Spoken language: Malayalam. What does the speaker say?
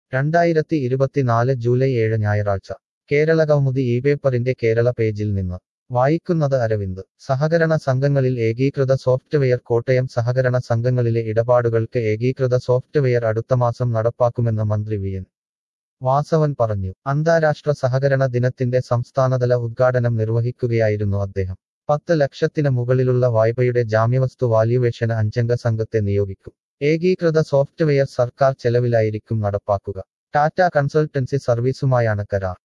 രണ്ടായിരത്തി ഇരുപത്തിനാല് ജൂലൈ ഏഴ് ഞായറാഴ്ച കേരള കൗമുദി ഈ പേപ്പറിന്റെ കേരള പേജിൽ നിന്ന് വായിക്കുന്നത് അരവിന്ദ് സഹകരണ സംഘങ്ങളിൽ ഏകീകൃത സോഫ്റ്റ്വെയർ കോട്ടയം സഹകരണ സംഘങ്ങളിലെ ഇടപാടുകൾക്ക് ഏകീകൃത സോഫ്റ്റ്വെയർ അടുത്തമാസം നടപ്പാക്കുമെന്ന് മന്ത്രി വി എൻ വാസവൻ പറഞ്ഞു അന്താരാഷ്ട്ര സഹകരണ ദിനത്തിന്റെ സംസ്ഥാനതല ഉദ്ഘാടനം നിർവഹിക്കുകയായിരുന്നു അദ്ദേഹം പത്ത് ലക്ഷത്തിന് മുകളിലുള്ള വായ്പയുടെ ജാമ്യവസ്തു വാല്യുവേഷന് അഞ്ചംഗ സംഘത്തെ നിയോഗിക്കും ഏകീകൃത സോഫ്റ്റ്വെയർ സർക്കാർ ചെലവിലായിരിക്കും നടപ്പാക്കുക ടാറ്റ കൺസൾട്ടൻസി സർവീസുമായാണ് കരാർ